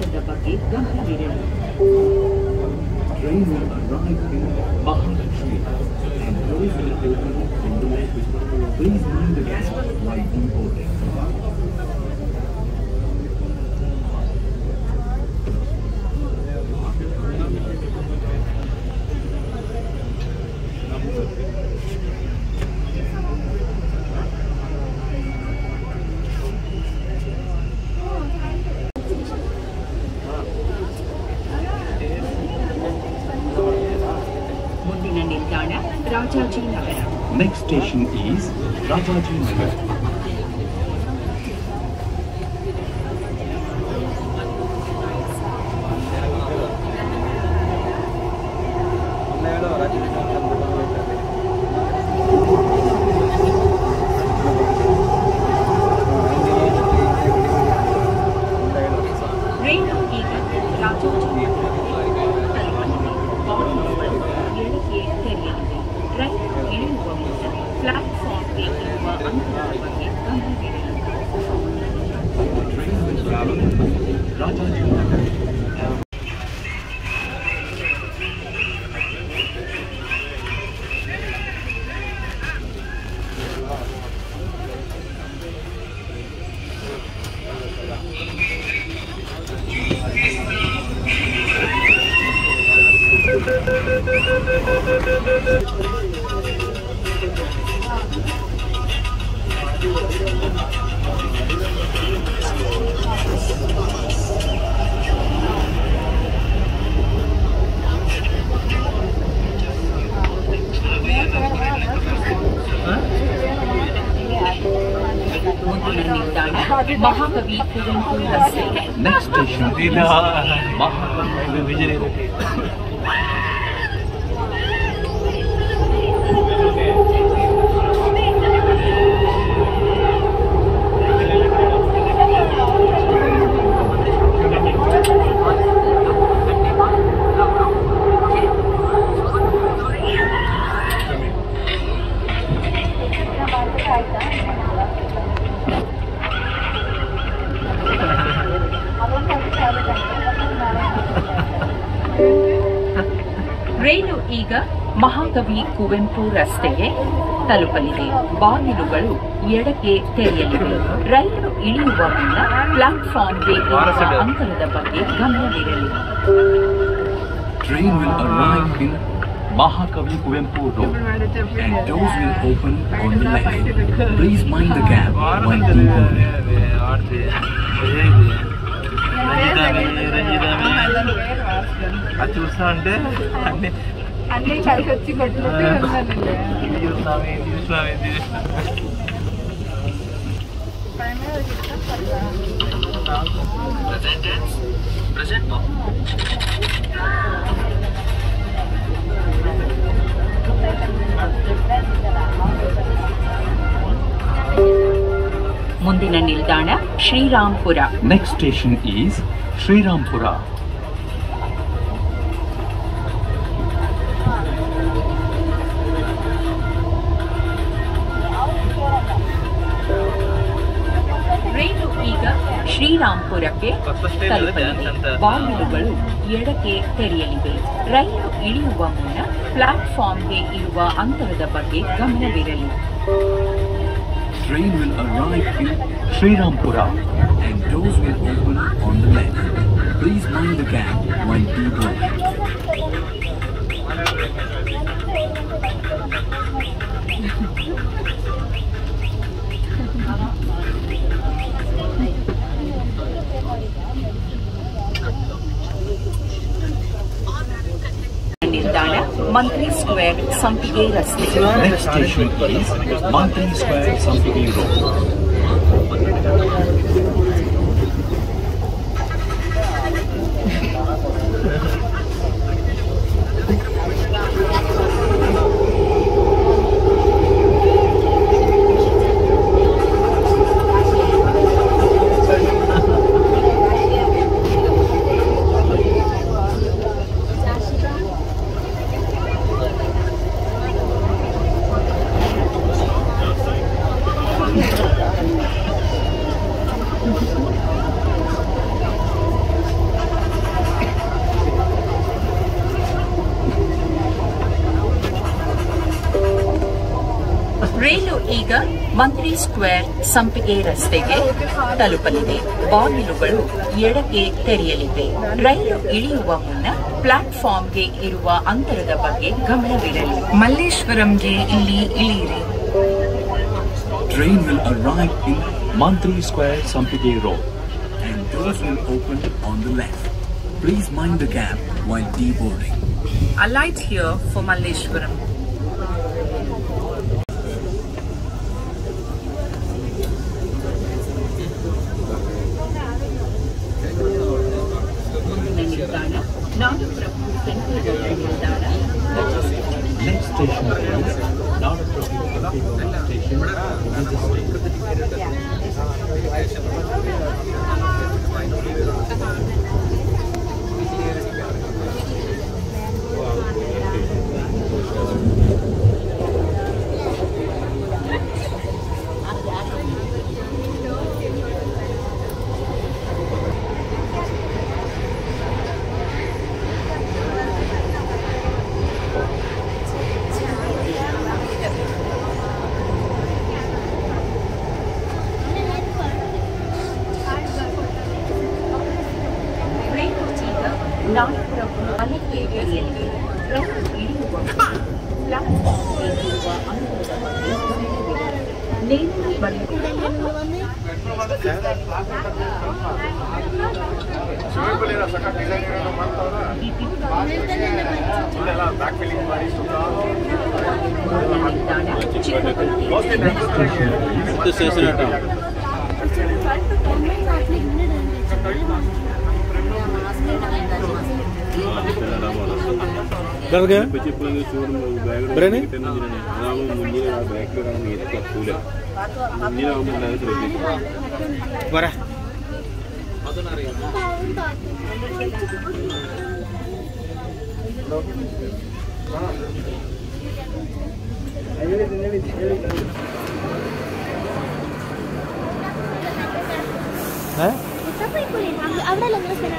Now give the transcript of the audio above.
ಅಂತರದ ಬಗ್ಗೆ ಗಮನವಿರಲಿ Train will arrive in Mahalakshmi and doors will open on the left. Please mind the gap while deboarding. ಮುಂದಿನ ನಿಲ್ದಾಣ Rajajinagar Next station is Rajaji Nagar. ರೈಲು ಈಗ ರಾಜಾಜಿನಗರಕ್ಕೆ ತಲುಪಲಿದೆ ವಾಹನಗಳು ಎಡಕ್ಕೆ ತೆರೆಯಲಿವೆ ರೈಲು ಇಳಿಯುವ ಮುನ್ನ ಪ್ಲಾಟ್ಫಾರ್ಮ್ಗೆ ಇರುವ ಅಂತರದ ಬಗ್ಗೆ ಗಮನವಿರಲಿ Train will travel Rajaji Nagar. ಮುಂದಿನ ನಿಲ್ದಾಣ ಮಹಾಕವಿ ಕುವೆಂಪು ರಸ್ತೆ Next station is Mahalakshmi. ರೈಲು ಈಗ ಮಹಾಕವಿ ಕುವೆಂಪು ರಸ್ತೆಗೆ ತಲುಪಲಿದೆ ಬಾಗಿಲುಗಳು ಎಡಕ್ಕೆ ತೆರೆಯಲಿವೆ ರೈಲು ಇಳಿಯುವ ಮುನ್ನ ಪ್ಲಾಟ್ಫಾರ್ಮ್ಗೆ ಇರುವ ಅಂತರದ ಬಗ್ಗೆ ಗಮನವಿರಲಿ Train will arrive in Mahakavi Kuvempu Road and doors will open on the left. Please mind the gap while deboarding. అది చూస్తా ఉంటే అన్ని అన్నీ కలిసి వచ్చి కొట్టుకుంటూ ఉందండి ఇది చూస్తాం ఇది చూస్తాం ఇది చూస్తాం ಮುಂದಿನ ನಿಲ್ದಾಣ Srirampura Next station is Srirampura. ರೈಲು ಈಗ ಶ್ರೀರಾಂಪುರಕ್ಕೆ ತಲುಪಲಿದೆ ಬಾಗಿಲುಗಳು ಎಡಕ್ಕೆ ತೆರೆಯಲಿವೆ ರೈಲು ಇಳಿಯುವ ಮುನ್ನ ಪ್ಲಾಟ್ಫಾರ್ಮ್ಗೆ ಇರುವ ಅಂತರದ ಬಗ್ಗೆ ಗಮನವಿರಲಿ Train will arrive in Srirampura and doors will open on the left. Please mind the gap while deboarding. ನಿಲ್ದಾಣ ಮಂತ್ರಿ ಸ್ಕ್ವೇರ್ ಸಂಪಿಗೆ ರಸ್ತೆ Next station is Mountain Square, Sampigi Road. Mantri square Sampige ರಸ್ತೆಗೆ ತಲುಪಲಿದೆ ಬಾಗಿಲುಗಳು ಎಡಕ್ಕೆ ತೆರೆಯಲಿವೆ ರೈಲು ಇಳಿಯುವ ಮುನ್ನ ಪ್ಲಾಟ್ಫಾರ್ಮ್ಗೆ ಇರುವ ಅಂತರದ ಬಗ್ಗೆ ಗಮನವಿರಲಿ ಮಲ್ಲೇಶ್ವರಂಗೆ ಇಲ್ಲಿ ಇಳಿಯಿರಿ Train will arrive in Mantri Square, Sampige Road, and doors will open on the left. Please mind the gap while deboarding. Alight here for Malleshwaram. ನಿಲ್ದಾಣ ನಾಡಪ್ರಭು ಸೆಂಟ್ರಲ್ ನಿಲ್ದಾಣ Next station is Nadaprabhu Station. ರೈಲು ಈಗ ನಾಡಪ್ರಭು ಮಲೆಕೇರಿಯಲ್ಲಿ ರೈಲು ಇಳಿಯುವ ಪ್ಲಾಟ್ಫಾರ್ಮ್ಗೆ ಇರುವ ಅಂತರದ ಬಗ್ಗೆ ಗಮನವಿರಲಿ. ನೇರಳೆ ಬಳಿ ನಿಲ್ದಾಣ ಚಿಕ್ಕಬಳ್ಳಾಪುರ ಮತ್ತೆ ಸ್ಟೇಷನ್ ಆಟ ബിരിയാണി പറ ഏ അവിടെ